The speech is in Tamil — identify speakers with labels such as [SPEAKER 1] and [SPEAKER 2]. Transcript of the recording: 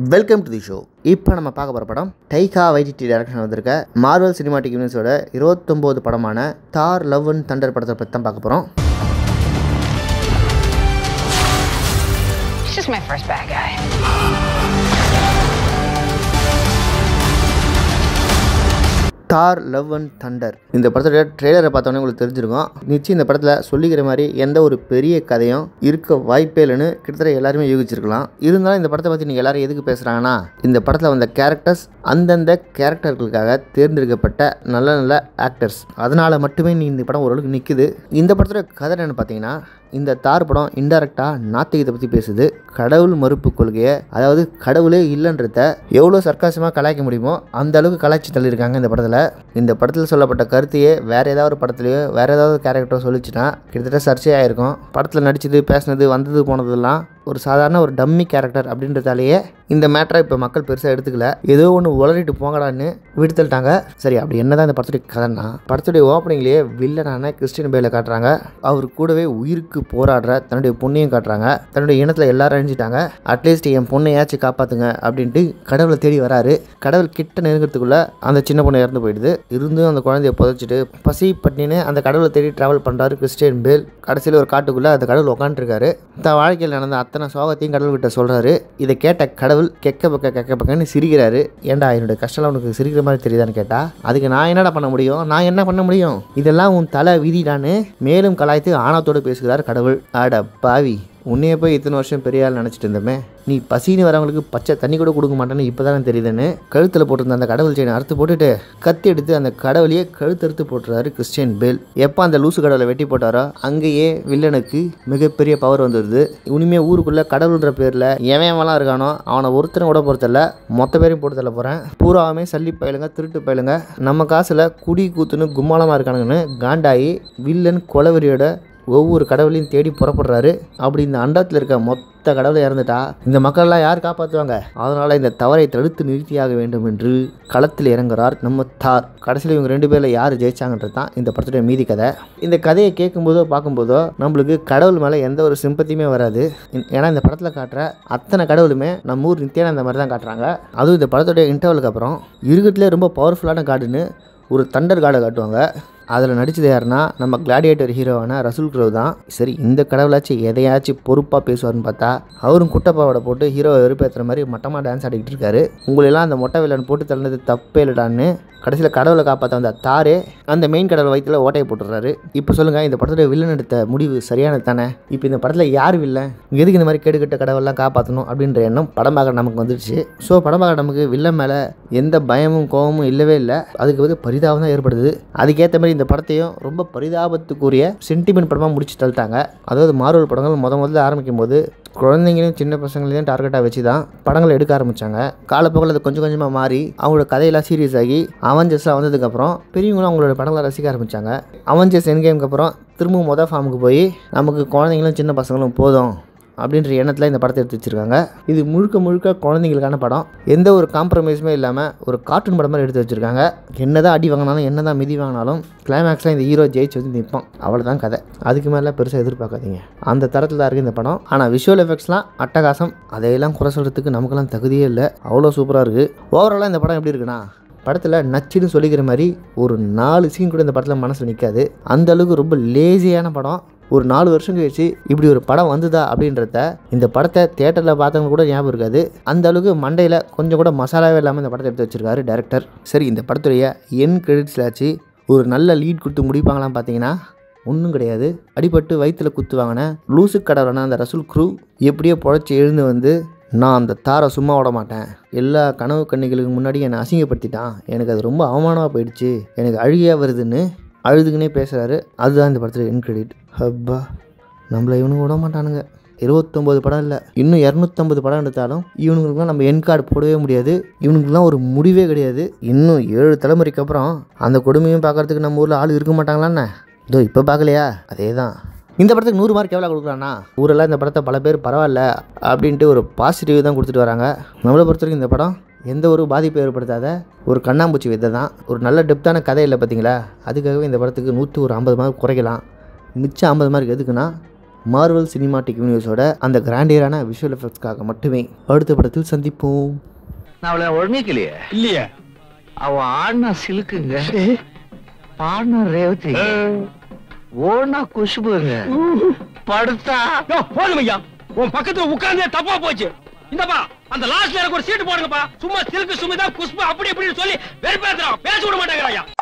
[SPEAKER 1] வெல்கம் டு தி ஷோ இப்போ நம்ம பார்க்க போகிற படம் டைகா வைடிடி டேரக்ஷன் வந்திருக்க மார்வல் சினிமாட்டிக் யூனிவர்ஸோட இருபத்தொம்போது படமான தார் லவ் அண்ட் தண்டர் படத்தை பற்றி தான் பார்க்க போகிறோம்
[SPEAKER 2] He's just my first bad guy.
[SPEAKER 1] Thor love and thunder இந்த படத்தோட ட்ரெய்லரை பார்த்தோன்னே உங்களுக்கு தெரிஞ்சிருக்கும் நிச்சயம் இந்த படத்தில் சொல்லிக்கிற மாதிரி எந்த ஒரு பெரிய கதையும் இருக்க வாய்ப்பே இல்லைன்னு கிட்டத்தட்ட எல்லாருமே யூகிச்சிருக்கலாம் இருந்தாலும் இந்த படத்தை பற்றி நீங்கள் எல்லாரும் எதுக்கு பேசுகிறாங்கன்னா இந்த படத்தில் வந்த கேரக்டர்ஸ் அந்தந்த கேரக்டர்களுக்காக தேர்ந்தெடுக்கப்பட்ட நல்ல நல்ல ஆக்டர்ஸ் அதனால் மட்டுமே நீ இந்த படம் ஓரளவுக்கு நிற்குது இந்த படத்தோட கதை என்னென்னு பார்த்தீங்கன்னா இந்த தார் படம் இன்டெரக்டாக நாத்திகத்தை பற்றி பேசுது கடவுள் மறுப்பு கொள்கையை அதாவது கடவுளே இல்லைன்றத எவ்வளோ சர்க்காசமாக கலாய்க்க முடியுமோ அந்த அளவுக்கு கலாய்ச்சி தள்ளியிருக்காங்க இந்த படத்தில் இந்த படத்தில் சொல்லப்பட்ட கருத்தையே வேறு ஏதாவது ஒரு படத்துலையோ வேறு ஏதாவது கேரக்டரோ சொல்லிச்சுன்னா கிட்டத்தட்ட சர்ச்சையாக இருக்கும் படத்தில் நடிச்சது பேசினது வந்தது போனதெல்லாம் ஒரு சாதாரண ஒரு டம்மி கேரக்டர் அப்படின்றதாலேயே இந்த மேட்டரை இப்போ மக்கள் பெருசாக எடுத்துக்கல ஏதோ ஒன்று உளறிட்டு போங்கடான்னு விடுத்தல்ட்டாங்க சரி அப்படி என்னதான் இந்த படத்துடைய கதைன்னா படத்துடைய ஓப்பனிங்லேயே வில்லனான கிறிஸ்டின் பேலை காட்டுறாங்க அவர் கூடவே உயிருக்கு போராடுற தன்னுடைய பொண்ணையும் காட்டுறாங்க தன்னுடைய இனத்தில் எல்லாரும் அழிஞ்சிட்டாங்க அட்லீஸ்ட் என் பொண்ணையாச்சும் காப்பாற்றுங்க அப்படின்ட்டு கடவுளை தேடி வராரு கடவுள் கிட்ட நெருங்கிறதுக்குள்ள அந்த சின்ன பொண்ணு இறந்து போயிடுது இருந்தும் அந்த குழந்தைய புதைச்சிட்டு பசி பட்டினின்னு அந்த கடவுளை தேடி ட்ராவல் பண்ணுறாரு கிறிஸ்டியன் பேல் கடைசியில் ஒரு காட்டுக்குள்ளே அந்த கடவுள் உட்காந்துருக்காரு தன் வாழ்க்கையில் நடந்த அத்தனை சோகத்தையும் கடவுள்கிட்ட சொல்கிறாரு இதை கேட்ட கடவுள் கெக்க பக்க கெக்க பக்கன்னு சிரிக்கிறாரு ஏன்டா என்னுடைய கஷ்டம் உனக்கு சிரிக்கிற மாதிரி தெரியுதான்னு கேட்டா அதுக்கு நான் என்னடா பண்ண முடியும் நான் என்ன பண்ண முடியும் இதெல்லாம் உன் தலை விதிடான்னு மேலும் கலாய்த்து ஆணவத்தோடு பேசுகிறார் கடவுள் அட பாவி உன்னைய போய் இத்தனை வருஷம் பெரிய ஆள் நினச்சிட்டு இருந்தோமே நீ பசின்னு வரவங்களுக்கு பச்சை தண்ணி கூட கொடுக்க மாட்டேன்னு இப்போ தானே தெரியுதுன்னு கழுத்தில் போட்டிருந்த அந்த கடவுள் செயினை அறுத்து போட்டுட்டு கத்தி எடுத்து அந்த கடவுளையே கழுத்தறுத்து போட்டுறாரு கிறிஸ்டியன் பேல் எப்போ அந்த லூசு கடவுளை வெட்டி போட்டாரோ அங்கேயே வில்லனுக்கு மிகப்பெரிய பவர் வந்துடுது இனிமே ஊருக்குள்ளே கடவுள்ன்ற பேரில் எவன் எவன்லாம் இருக்கானோ அவனை ஒருத்தனை விட பொறுத்தல மொத்த பேரையும் போட்டு தள்ள போகிறேன் பூராவுமே சல்லி பயிலுங்க திருட்டு பயிலுங்க நம்ம காசில் குடி கூத்துன்னு கும்மாளமாக இருக்கானுங்கன்னு காண்டாயி வில்லன் கொலவெறியோட ஒவ்வொரு கடவுளையும் தேடி புறப்படுறாரு அப்படி இந்த அண்டத்தில் இருக்க மொத்த கடவுளை இறந்துட்டா இந்த மக்கள்லாம் யார் காப்பாற்றுவாங்க அதனால் இந்த தவறை தடுத்து நிறுத்தியாக வேண்டும் என்று களத்தில் இறங்குறார் நம்ம தார் கடைசியில் இவங்க ரெண்டு பேரில் யார் ஜெயிச்சாங்கன்றது தான் இந்த படத்துடைய மீதி கதை இந்த கதையை கேட்கும்போதோ பார்க்கும்போதோ நம்மளுக்கு கடவுள் மேலே எந்த ஒரு சிம்பத்தியுமே வராது ஏன்னா இந்த படத்தில் காட்டுற அத்தனை கடவுளுமே நம்ம ஊர் நித்தியானந்த மாதிரி தான் காட்டுறாங்க அதுவும் இந்த படத்துடைய இன்டர்வலுக்கு அப்புறம் இருக்கிறதுலே ரொம்ப பவர்ஃபுல்லான காடுன்னு ஒரு தண்டர் காடை காட்டுவாங்க அதில் நடித்தது யாருன்னா நம்ம கிளாடியேட்டர் ஹீரோவான ரசூல் க்ரோ தான் சரி இந்த கடவுளாச்சும் எதையாச்சும் பொறுப்பாக பேசுவார்னு பார்த்தா அவரும் குட்டப்பாவோட போட்டு ஹீரோவை வெறுப்பேற்றுற மாதிரி மட்டமாக டான்ஸ் ஆடிக்கிட்டு இருக்காரு உங்களெல்லாம் அந்த மொட்டை வில்லன் போட்டு தள்ளினது தப்பே இல்லடான்னு கடைசியில் கடவுளை காப்பாற்ற வந்த தாரே அந்த மெயின் கடவுள் வயிற்றில் ஓட்டையை போட்டுறாரு இப்போ சொல்லுங்கள் இந்த படத்தில் வில்லன் எடுத்த முடிவு சரியானது தானே இப்போ இந்த படத்தில் யார் வில்லன் எதுக்கு இந்த மாதிரி கேடுகட்ட கடவுள்லாம் காப்பாற்றணும் அப்படின்ற எண்ணம் படம் பார்க்க நமக்கு வந்துடுச்சு ஸோ படம் பார்க்க நமக்கு வில்லன் மேலே எந்த பயமும் கோபமும் இல்லவே இல்லை அதுக்கு வந்து பரிதாபம் தான் ஏற்படுது அதுக்கேற்ற மாதிரி இந்த படத்தையும் ரொம்ப பரிதாபத்துக்குரிய சென்டிமெண்ட் படமாக முடிச்சு தள்ளிட்டாங்க அதாவது மார்வல் படங்கள் முத முதல்ல ஆரம்பிக்கும் போது குழந்தைங்களையும் சின்ன பசங்களையும் டார்கெட்டாக வச்சு தான் படங்களை எடுக்க ஆரம்பித்தாங்க காலப்போக்கில் அது கொஞ்சம் கொஞ்சமாக மாறி அவங்களோட கதையெல்லாம் சீரியஸ் ஆகி அவஞ்சர்ஸ்லாம் வந்ததுக்கப்புறம் பெரியவங்களும் அவங்களோட படங்களை ரசிக்க ஆரம்பித்தாங்க அவஞ்சர்ஸ் என் கேமுக்கு அப்புறம் திரும்பவும் மொதல் ஃபார்முக்கு போய் நமக்கு குழந்தைங்களும் சின்ன பசங்களும் போதும் அப்படின்ற எண்ணத்தில் இந்த படத்தை எடுத்து வச்சுருக்காங்க இது முழுக்க முழுக்க குழந்தைங்களுக்கான படம் எந்த ஒரு காம்ப்ரமைஸுமே இல்லாமல் ஒரு கார்ட்டூன் படம் மாதிரி எடுத்து வச்சுருக்காங்க என்ன தான் அடி வாங்கினாலும் என்ன தான் மிதி வாங்கினாலும் கிளைமேக்ஸில் இந்த ஹீரோ ஜெயிச்சு வந்து நிற்பான் அவ்வளோதான் கதை அதுக்கு மேலே பெருசாக எதிர்பார்க்காதீங்க அந்த தரத்தில் தான் இருக்குது இந்த படம் ஆனால் விஷுவல் எஃபெக்ட்ஸ்லாம் அட்டகாசம் அதையெல்லாம் குறை சொல்கிறதுக்கு நமக்கெல்லாம் தகுதியே இல்லை அவ்வளோ சூப்பராக இருக்குது ஓவராலாக இந்த படம் எப்படி இருக்குன்னா படத்தில் நச்சுன்னு சொல்லிக்கிற மாதிரி ஒரு நாலு சீன் கூட இந்த படத்தில் மனசில் நிற்காது அந்த அளவுக்கு ரொம்ப லேசியான படம் ஒரு நாலு வருஷம் கழிச்சு இப்படி ஒரு படம் வந்ததா அப்படின்றத இந்த படத்தை தேட்டரில் பார்த்தவங்க கூட ஞாபகம் இருக்காது அந்த அளவுக்கு மண்டையில் கொஞ்சம் கூட மசாலாவே இல்லாமல் இந்த படத்தை எடுத்து வச்சிருக்காரு டேரக்டர் சரி இந்த படத்துடைய என் கிரெடிட்ஸ்லாச்சு ஒரு நல்ல லீட் கொடுத்து முடிப்பாங்களாம் பார்த்தீங்கன்னா ஒன்றும் கிடையாது அடிபட்டு வயிற்றில் குத்துவாங்கின லூசு கடவுளான அந்த ரசூல் க்ரூ எப்படியோ பொழைச்சி எழுந்து வந்து நான் அந்த தாரை சும்மா விட மாட்டேன் எல்லா கனவு கண்ணிகளுக்கு முன்னாடி என்னை அசிங்கப்படுத்திட்டான் எனக்கு அது ரொம்ப அவமானமாக போயிடுச்சு எனக்கு அழுகையாக வருதுன்னு அழுதுக்குன்னே பேசுகிறாரு அதுதான் இந்த படத்தில் என் கிரெடிட் ஹப்பா நம்மளை இவனுங்க விட மாட்டானுங்க இருபத்தொம்போது படம் இல்லை இன்னும் இரநூத்தம்பது படம் எடுத்தாலும் இவனுங்களுக்குலாம் நம்ம என் கார்டு போடவே முடியாது இவனுக்குலாம் ஒரு முடிவே கிடையாது இன்னும் ஏழு தலைமுறைக்கு அப்புறம் அந்த கொடுமையும் பார்க்கறதுக்கு நம்ம ஊரில் ஆள் இருக்க மாட்டாங்களாண்ணே இதோ இப்போ பார்க்கலையா அதே தான் இந்த படத்துக்கு நூறு மார்க் எவ்வளோ கொடுக்குறான்னா ஊரெல்லாம் இந்த படத்தை பல பேர் பரவாயில்ல அப்படின்ட்டு ஒரு பாசிட்டிவ் தான் கொடுத்துட்டு வராங்க நம்மளை பொறுத்த வரைக்கும் இந்த படம் எந்த ஒரு பாதிப்பு ஏற்படுத்தாத ஒரு கண்ணாம்பூச்சி வித்தை தான் ஒரு நல்ல டெப்த்தான கதை இல்லை பார்த்தீங்களா அதுக்காகவே இந்த படத்துக்கு நூற்றி ஒரு ஐம்பது மார்க் குறைக்கலாம் மிச்சம் ஐம்பது மார்க் எதுக்குன்னா மார்வல் சினிமாட்டிக் யூனிவர்ஸோட அந்த கிராண்டியரான விஷுவல் எஃபெக்ட்ஸ்க்காக மட்டுமே அடுத்த படத்தில் சந்திப்போம்
[SPEAKER 3] நான் அவளை ஒழுங்கிக்கலையே
[SPEAKER 4] இல்லையே
[SPEAKER 3] அவ ஆடினா சிலுக்குங்க பாடினா ரேவதிங்க ஓனா குஷ்புங்க படுத்தா
[SPEAKER 4] யோ போதும் ஐயா உன் பக்கத்துல உட்கார்ந்தே தப்பா போச்சு இந்தப்பா அந்த லாஸ்ட்ல எனக்கு ஒரு சீட்டு போடுங்கப்பா சும்மா சில்கு சுமிதா குஷ்பு அப்படி இப்படின்னு சொல்லி வெறுப்பேத்துறான் பேச விட மாட்டேங்கிறாயா